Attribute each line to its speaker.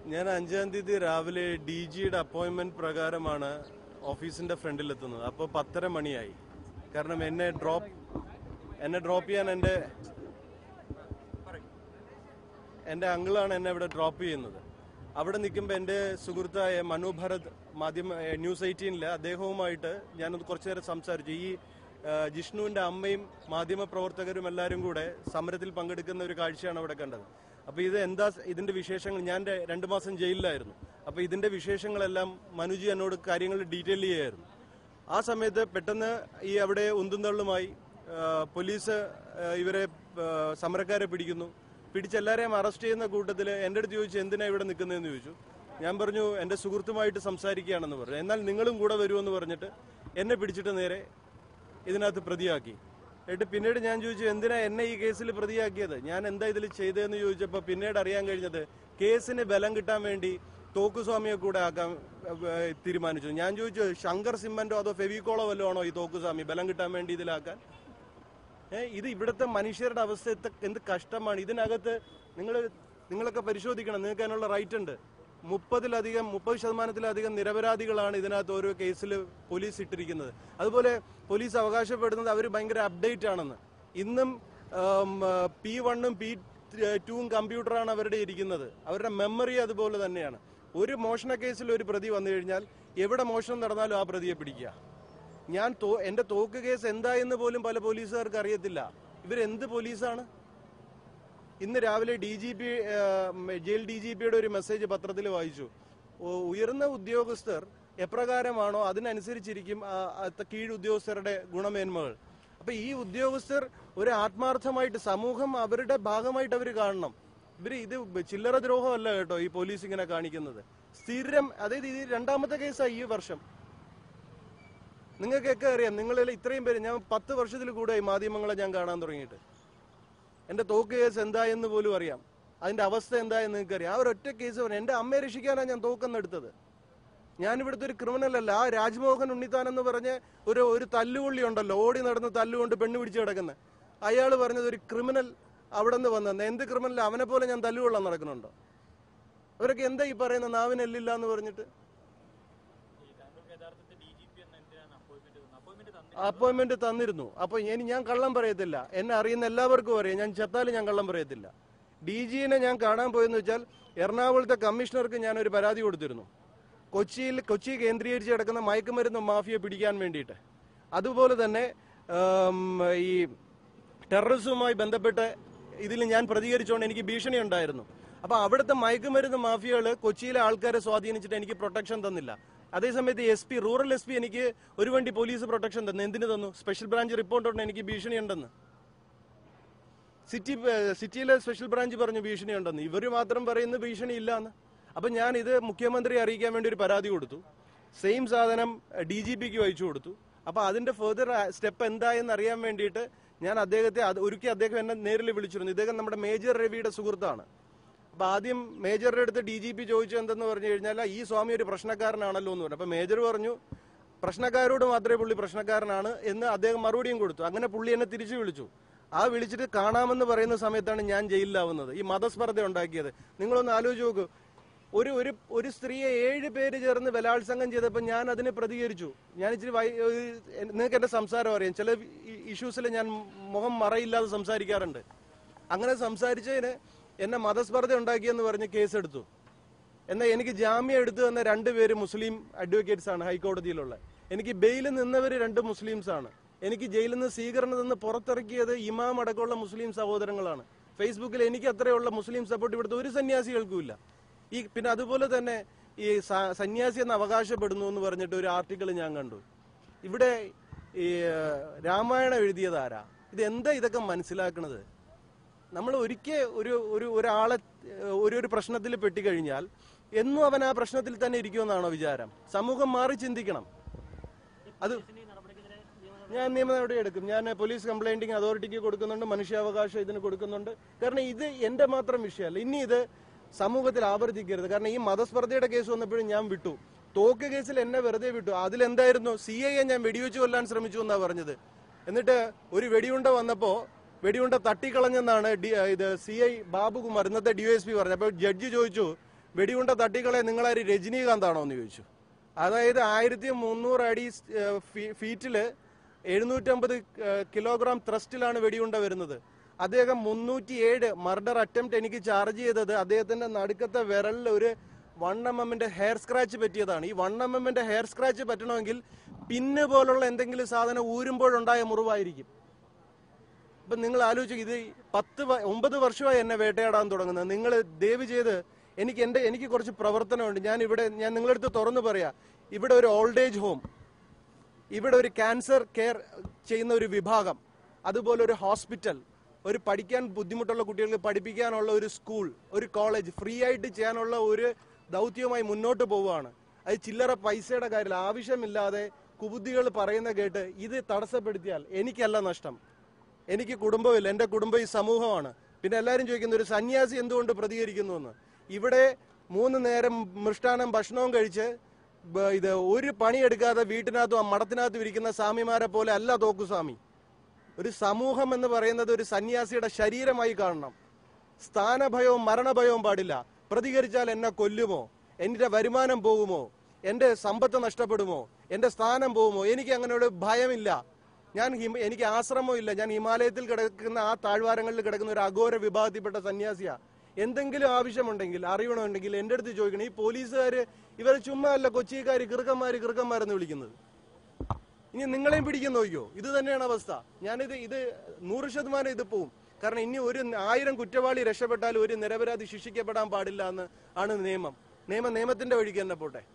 Speaker 1: ഞാൻ അഞ്ചാം തീയതി രാവിലെ ഡി ജിയുടെ അപ്പോയിന്റ്മെന്റ് പ്രകാരമാണ് ഓഫീസിന്റെ ഫ്രണ്ടിലെത്തുന്നത് അപ്പോൾ പത്തര മണിയായി കാരണം എന്നെ ഡ്രോപ്പ് എന്നെ ഡ്രോപ്പ് ചെയ്യാൻ എൻ്റെ എൻ്റെ അങ്കിളാണ് എന്നെ ഇവിടെ ഡ്രോപ്പ് ചെയ്യുന്നത് അവിടെ നിൽക്കുമ്പോൾ എൻ്റെ സുഹൃത്തായ മനു ഭരത് മാധ്യമ ഏ, ന്യൂസ് എയ്റ്റീനിലെ അദ്ദേഹവുമായിട്ട് ഞാനൊന്ന് കുറച്ചു നേരം സംസാരിച്ചു ഈ ആ, ജിഷ്ണുവിൻ്റെ അമ്മയും മാധ്യമ പ്രവർത്തകരും എല്ലാവരും കൂടെ സമരത്തിൽ പങ്കെടുക്കുന്ന ഒരു കാഴ്ചയാണ് അവിടെ കണ്ടത് അപ്പോൾ ഇത് എന്താ ഇതിൻ്റെ വിശേഷങ്ങൾ ഞാൻ ര- രണ്ട് മാസം ജയിലിലായിരുന്നു അപ്പോൾ ഇതിൻ്റെ വിശേഷങ്ങളെല്ലാം മനുജി എന്നോട് കാര്യങ്ങൾ ഡീറ്റെയിൽ ചെയ്യായിരുന്നു ആ സമയത്ത് പെട്ടെന്ന് ഈ അവിടെ ഉന്തുന്തള്ളുമായി ആ, പോലീസ് ആ, ഇവരെ ആ, സമരക്കാരെ പിടിക്കുന്നു പിടിച്ച് എല്ലാവരെയും അറസ്റ്റ് ചെയ്യുന്ന കൂട്ടത്തിൽ എൻ്റെ അടുത്ത് ചോദിച്ചു എന്തിനാ ഇവിടെ നിൽക്കുന്നതെന്ന് ചോദിച്ചു ഞാൻ പറഞ്ഞു എൻ്റെ സുഹൃത്തുമായിട്ട് സംസാരിക്കുകയാണെന്ന് പറഞ്ഞു എന്നാൽ നിങ്ങളും കൂടെ വരുമെന്ന് പറഞ്ഞിട്ട് എന്നെ പിടിച്ചിട്ട് നേരെ ഇതിനകത്ത് പ്രതിയാക്കി എന്നിട്ട് പിന്നീട് ഞാൻ ചോദിച്ചു എന്തിനാ എന്നെ ഈ കേസിൽ പ്രതിയാക്കിയത് ഞാൻ എന്താ ഇതിൽ ചെയ്തതെന്ന് ചോദിച്ചപ്പോൾ പിന്നീട് അറിയാൻ കഴിഞ്ഞത് കേസിന് ബലം കിട്ടാൻ വേണ്ടി തോക്കുസ്വാമിയെ കൂടെ ആക്കാൻ ഏഹ്, തീരുമാനിച്ചു ഞാൻ ചോദിച്ചു ശങ്കർ സിമ്മന്റോ അതോ ഫെവിക്കോളോ വല്ലതും ആണോ ഈ തോക്കുസ്വാമി ബലം കിട്ടാൻ വേണ്ടി ഇതിലാക്കാൻ ഏ, ഇത് ഇവിടുത്തെ മനുഷ്യരുടെ അവസ്ഥ എത്ത- എന്ത് കഷ്ടമാണ് ഇതിനകത്ത് നിങ്ങൾ നിങ്ങളൊക്കെ പരിശോധിക്കണം നിങ്ങൾക്ക് അതിനുള്ള റൈറ്റ് ഉണ്ട് മുപ്പതിലധികം മുപ്പത് ശതമാനത്തിലധികം നിരപരാധികളാണ് ഇതിനകത്ത് ഓരോ കേസിൽ പോലീസ് ഇട്ടിരിക്കുന്നത് അതുപോലെ പോലീസ് അവകാശപ്പെടുന്നത് അവർ ഭയങ്കര അപ്ഡേറ്റ് ആണെന്ന് ഇന്നും പി വണ്ണും പി ടൂവും കമ്പ്യൂട്ടറാണ് അവരുടെ ഇരിക്കുന്നത് അവരുടെ മെമ്മറി അതുപോലെ തന്നെയാണ് ഒരു മോഷണ കേസിൽ ഒരു പ്രതി വന്നു കഴിഞ്ഞാൽ എവിടെ മോഷണം നടന്നാലും ആ പ്രതിയെ പിടിക്കുക ഞാൻ തോ എന്റെ തോക്ക് കേസ് എന്തായെന്ന് പോലും പല പോലീസുകാർക്ക് അറിയത്തില്ല ഇവരെന്ത് പോലീസാണ് ഇന്ന് രാവിലെ D G P jail D G പിയുടെ ഒരു മെസ്സേജ് പത്രത്തിൽ വായിച്ചു ഉ- ഉയർന്ന ഉദ്യോഗസ്ഥർ എപ്രകാരമാണോ അതിനനുസരിച്ചിരിക്കും ആ, ആ, കീഴ് ഉദ്യോഗസ്ഥരുടെ ഗുണമേന്മകൾ അപ്പൊ ഈ ഉദ്യോഗസ്ഥർ ഒരു ആത്മാർത്ഥമായിട്ട് സമൂഹം അവരുടെ ഭാഗമായിട്ട് അവർ കാണണം ഇവര് ഇത് ചില്ലറ ദ്രോഹമല്ല കേട്ടോ ഈ പോലീസ് ഇങ്ങനെ കാണിക്കുന്നത് സ്ഥിരം അതായത് ഇത് രണ്ടാമത്തെ കേസായി ഈ വർഷം നിങ്ങൾക്കൊക്കെ അറിയാം നിങ്ങളിൽ ഇത്രയും പേര് ഞാൻ പത്ത് വർഷത്തിൽ കൂടെ മാധ്യമങ്ങളെ ഞാൻ കാണാൻ തുടങ്ങിയിട്ട് എന്റെ തോക്ക് കേസ് എന്തായെന്ന് പോലും അറിയാം അതിന്റെ അവസ്ഥ എന്തായെന്ന് നിങ്ങൾക്ക് അറിയാം ആ ഒരൊറ്റ കേസ് പറഞ്ഞു എന്റെ അമ്മയെ രക്ഷിക്കാനാണ് ഞാൻ തോക്കെന്ന് എടുത്തത് ഞാൻ ഇവിടുത്തെ ഒരു ക്രിമിനൽ അല്ല ആ രാജ്മോഹൻ ഉണ്ണിത്താൻ എന്ന് പറഞ്ഞ ഒരു ഒരു തല്ലുകൊള്ളി ഉണ്ടല്ലോ ഓടി നടന്ന് തല്ലുകൊണ്ട് പെണ്ണ് പിടിച്ച് കിടക്കുന്നത് അയാൾ പറഞ്ഞത് ഒരു ക്രിമിനൽ അവിടെ നിന്ന് വന്നെന്ന് എന്ത് ക്രിമിനൽ അവനെ പോലെ ഞാൻ തല്ലുകൊള്ളാൻ നടക്കുന്നുണ്ടോ അവരൊക്കെ എന്താ ഈ പറയുന്ന നാവിനെല്ലില്ല എന്ന് പറഞ്ഞിട്ട് അപ്പോയിന്റ്മെന്റ് തന്നിരുന്നു അപ്പൊ ഇനി ഞാൻ കള്ളം പറയത്തില്ല എന്നെ അറിയുന്ന എല്ലാവർക്കും അറിയാം ഞാൻ ചത്താലും ഞാൻ കള്ളം പറയത്തില്ല ഡി ജിനെ ഞാൻ കാണാൻ പോയെന്ന് വെച്ചാൽ എറണാകുളത്തെ കമ്മീഷണർക്ക് ഞാൻ ഒരു പരാതി കൊടുത്തിരുന്നു കൊച്ചിയിൽ കൊച്ചി കേന്ദ്രീകരിച്ച് കിടക്കുന്ന മയക്കുമരുന്ന് മാഫിയെ പിടിക്കാൻ വേണ്ടിയിട്ട് അതുപോലെ തന്നെ ആം, ഈ ടെററിസവുമായി ബന്ധപ്പെട്ട് ഇതിൽ ഞാൻ പ്രതികരിച്ചുകൊണ്ട് എനിക്ക് ഭീഷണി ഉണ്ടായിരുന്നു അപ്പൊ അവിടുത്തെ മയക്കുമരുന്ന് മാഫിയകൾ കൊച്ചിയിലെ ആൾക്കാരെ സ്വാധീനിച്ചിട്ട് എനിക്ക് പ്രൊട്ടക്ഷൻ തന്നില്ല അതേസമയത്ത് S P rural S P എനിക്ക് ഒരു വണ്ടി പോലീസ് പ്രൊട്ടക്ഷൻ തന്നു എന്തിനു തന്നു സ്പെഷ്യൽ ബ്രാഞ്ച് റിപ്പോർട്ട് ഉണ്ട് എനിക്ക് ഭീഷണി ഉണ്ടെന്ന് സിറ്റി സിറ്റിയിലെ സ്പെഷ്യൽ ബ്രാഞ്ച് പറഞ്ഞു ഭീഷണി ഉണ്ടെന്ന് ഇവർ മാത്രം പറയുന്നു ഭീഷണി ഇല്ല എന്ന് അപ്പൊ ഞാൻ ഇത് മുഖ്യമന്ത്രിയെ അറിയിക്കാൻ വേണ്ടി ഒരു പരാതി കൊടുത്തു സെയിം സാധനം ഡി ജി പിക്ക് അയച്ചു കൊടുത്തു അപ്പൊ അതിന്റെ ഫെർദർ സ്റ്റെപ്പ് എന്തായെന്ന് അറിയാൻ വേണ്ടിയിട്ട് ഞാൻ അദ്ദേഹത്തെ അത് ഒരുക്കി അദ്ദേഹം എന്നെ നേരിൽ വിളിച്ചിരുന്നു ഇദ്ദേഹം നമ്മുടെ മേജർ രവിയുടെ സുഹൃത്താണ് അപ്പൊ ആദ്യം മേജറുടെ അടുത്ത് ഡി ജി പി ചോദിച്ചു എന്തെന്ന് പറഞ്ഞു കഴിഞ്ഞാൽ ഈ സ്വാമി ഒരു പ്രശ്നക്കാരനാണല്ലോ എന്ന് പറഞ്ഞു അപ്പൊ മേജർ പറഞ്ഞു പ്രശ്നക്കാരോട് മാത്രമേ പുള്ളി പ്രശ്നക്കാരനാണ് എന്ന് അദ്ദേഹം മറുപടിയും കൊടുത്തു അങ്ങനെ പുള്ളി എന്നെ തിരിച്ചു വിളിച്ചു ആ വിളിച്ചിട്ട് കാണാമെന്ന് പറയുന്ന സമയത്താണ് ഞാൻ ജയിലിലാവുന്നത് ഈ മതസ്പർദ്ധ ഉണ്ടാക്കിയത് നിങ്ങളൊന്ന് ആലോചിച്ച് നോക്കൂ ഒരു ഒരു ഒരു സ്ത്രീയെ ഏഴ് പേര് ചേർന്ന് ബലാത്സംഗം ചെയ്തപ്പോൾ ഞാൻ അതിനെ പ്രതികരിച്ചു ഞാൻ ഇച്ചിരി വൈ- ഒരു- നിങ്ങൾക്ക് എന്റെ സംസാരം അറിയാം ചില ഇഷ്യൂസിൽ ഞാൻ മുഖം മറയില്ലാതെ സംസാരിക്കാറുണ്ട് അങ്ങനെ സംസാരിച്ചതിന് എന്നെ മതസ്പർദ്ധ ഉണ്ടാക്കിയെന്ന് പറഞ്ഞ് കേസെടുത്തു എന്നാൽ എനിക്ക് ജാമ്യം എടുത്തു തന്ന രണ്ടുപേര് മുസ്ലിം അഡ്വക്കേറ്റ്സ് ആണ് ഹൈക്കോടതിയിലുള്ള എനിക്ക് ബെയിലിൽ നിന്നവർ രണ്ട് മുസ്ലിംസ് ആണ് എനിക്ക് ജയിലിൽ നിന്ന് സ്വീകരണം നിന്ന് പുറത്തിറക്കിയത് ഇമാം അടക്കമുള്ള മുസ്ലിം സഹോദരങ്ങളാണ് ഫേസ്ബുക്കിൽ എനിക്ക് അത്രയുള്ള മുസ്ലിം സപ്പോർട്ട് ഇവിടുത്തെ ഒരു സന്യാസികൾക്കും ഇല്ല ഈ പിന്നെ അതുപോലെ തന്നെ ഈ സ- സന്യാസി എന്ന് അവകാശപ്പെടുന്നു എന്ന് പറഞ്ഞിട്ട് ഒരു ആർട്ടിക്കിൾ ഞാൻ കണ്ടു ഇവിടെ ഈ ഏഹ്, രാമായണം എഴുതിയതാരാ ഇത് എന്താ ഇതൊക്കെ മനസ്സിലാക്കണത് നമ്മൾ ഒരിക്കൽ ഒരു ഒരു ഒരാളെ ഏഹ്, ഒരു ഒരു പ്രശ്നത്തിൽ പെട്ടിക്കഴിഞ്ഞാൽ എന്നും അവൻ ആ പ്രശ്നത്തിൽ തന്നെ ഇരിക്കുമെന്നാണോ വിചാരം സമൂഹം മാറി ചിന്തിക്കണം അത് ഞാൻ നിയമ നടപടി എടുക്കും ഞാൻ പോലീസ് കംപ്ലൈന്റിങ് അതോറിറ്റിക്ക് കൊടുക്കുന്നുണ്ട് മനുഷ്യാവകാശം ഇതിന് കൊടുക്കുന്നുണ്ട് കാരണം ഇത് എന്റെ മാത്രം വിഷയമല്ല ഇനി ഇത് സമൂഹത്തിൽ ആവർത്തിക്കരുത് കാരണം ഈ മതസ്പർദ്ധയുടെ കേസ് വന്നപ്പോഴും ഞാൻ വിട്ടു തോക്ക് കേസിൽ എന്നെ വെറുതെ വിട്ടു അതിലെന്തായിരുന്നു സി ഐ ഞാൻ വെടിവെച്ച് കൊല്ലാൻ ശ്രമിച്ചു എന്നാ പറഞ്ഞത് എന്നിട്ട് ഒരു വെടിയുണ്ട വന്നപ്പോ വെടിയുണ്ട തട്ടിക്കളഞ്ഞെന്നാണ് ഡി- ഇത് സി ഐ ബാബുകുമാർ ഇന്നത്തെ ഡിവൈഎസ്പി പറഞ്ഞത് അപ്പോൾ ജഡ്ജി ചോദിച്ചു വെടിയുണ്ട തട്ടികളെ നിങ്ങളാര് രജനീകാന്താണോ എന്ന് ചോദിച്ചു അതായത് ആയിരത്തി മുന്നൂറ് അടി ഏഹ്, ഫീ- ഫീറ്റില് എഴുന്നൂറ്റമ്പത് ഏഹ്, കിലോഗ്രാം ത്രസ്റ്റിലാണ് വെടിയുണ്ട വരുന്നത് അദ്ദേഹം മുന്നൂറ്റിയേഴ് മർഡർ അറ്റംപ്റ്റ് എനിക്ക് ചാർജ് ചെയ്തത് അദ്ദേഹത്തിന്റെ നടുക്കത്തെ വിരലിൽ ഒരു വൺ എം എമ്മിന്റെ ഹെയർ സ്ക്രാച്ച് പറ്റിയതാണ് ഈ വൺ എം എമ്മിന്റെ ഹെയർ സ്ക്രാച്ച് പറ്റണമെങ്കിൽ പിന്ന് പോലുള്ള എന്തെങ്കിലും സാധനം ഊരുമ്പോഴുണ്ടായ മുറിവായിരിക്കും ഇപ്പൊ നിങ്ങൾ ആലോചിച്ചു ഇത് പത്ത് വ- ഒമ്പത് വർഷമായി എന്നെ വേട്ടയാടാൻ തുടങ്ങുന്നത് നിങ്ങൾ ദയവ് ചെയ്ത് എനിക്ക് എന്റെ എനിക്ക് കുറച്ച് പ്രവർത്തനമുണ്ട് ഞാൻ ഇവിടെ ഞാൻ നിങ്ങളുടെ അടുത്ത് തുറന്നു പറയാ ഇവിടെ ഒരു ഓൾഡ് ഏജ് ഹോം ഇവിടെ ഒരു ക്യാൻസർ കെയർ ചെയ്യുന്ന ഒരു വിഭാഗം അതുപോലെ ഒരു ഹോസ്പിറ്റൽ ഒരു പഠിക്കാൻ ബുദ്ധിമുട്ടുള്ള കുട്ടികൾക്ക് പഠിപ്പിക്കാനുള്ള ഒരു സ്കൂൾ ഒരു കോളേജ് ഫ്രീ ആയിട്ട് ചെയ്യാനുള്ള ഒരു ദൗത്യവുമായി മുന്നോട്ട് പോവുകയാണ് അത് ചില്ലറ പൈസയുടെ കാര്യത്തിൽ ആവശ്യമില്ലാതെ കുബുദ്ധികൾ പറയുന്ന കേട്ട് ഇത് തടസ്സപ്പെടുത്തിയാൽ എനിക്കല്ല നഷ്ടം എനിക്ക് കുടുംബമില്ല എൻ്റെ കുടുംബം ഈ സമൂഹമാണ് പിന്നെ എല്ലാവരും ചോദിക്കുന്ന ഒരു സന്യാസി എന്തുകൊണ്ട് പ്രതികരിക്കുന്നു എന്ന് ഇവിടെ മൂന്ന് നേരം മൃഷ്ടാനം ഭക്ഷണവും കഴിച്ച് ബ- ഇത് ഒരു പണിയെടുക്കാതെ വീട്ടിനകത്തും ആ മഠത്തിനകത്തും ഇരിക്കുന്ന സ്വാമിമാരെ പോലെ അല്ല തോക്കുസ്വാമി ഒരു സമൂഹം എന്ന് പറയുന്നത് ഒരു സന്യാസിയുടെ ശരീരമായി കാണണം സ്ഥാനഭയവും മരണഭയവും പാടില്ല പ്രതികരിച്ചാൽ എന്നെ കൊല്ലുമോ എന്റെ വരുമാനം പോകുമോ എന്റെ സമ്പത്ത് നഷ്ടപ്പെടുമോ എന്റെ സ്ഥാനം പോകുമോ എനിക്ക് അങ്ങനെ ഒരു ഭയമില്ല ഞാൻ ഹിമ- എനിക്ക് ആശ്രമം ഇല്ല ഞാൻ ഹിമാലയത്തിൽ കിടക്കുന്ന ആ താഴ്വാരങ്ങളിൽ കിടക്കുന്ന ഒരു അഘോര വിഭാഗത്തിൽപ്പെട്ട സന്യാസിയാ എന്തെങ്കിലും ആവശ്യമുണ്ടെങ്കിൽ അറിയണമെന്നുണ്ടെങ്കിൽ എൻ്റെ അടുത്ത് ചോദിക്കണം ഈ പോലീസുകാര് ഇവരെ ചുമ്മാ അല്ല കൊച്ചിക്കാര് കിറുക്കന്മാര് കിറുക്കന്മാരെന്ന് വിളിക്കുന്നത് ഇനി നിങ്ങളെയും പിടിക്കാൻ നോക്കിയോ ഇത് തന്നെയാണ് അവസ്ഥ ഞാനിത് ഇത് നൂറ് ശതമാനം ഇത് പോവും കാരണം ഇനി ഒരു ആയിരം കുറ്റവാളി രക്ഷപ്പെട്ടാൽ ഒരു നിരപരാധി ശിക്ഷിക്കപ്പെടാൻ പാടില്ല എന്ന് ആണ് നിയമം നിയമം നിയമത്തിന്റെ വഴിക്ക് തന്നെ പോട്ടെ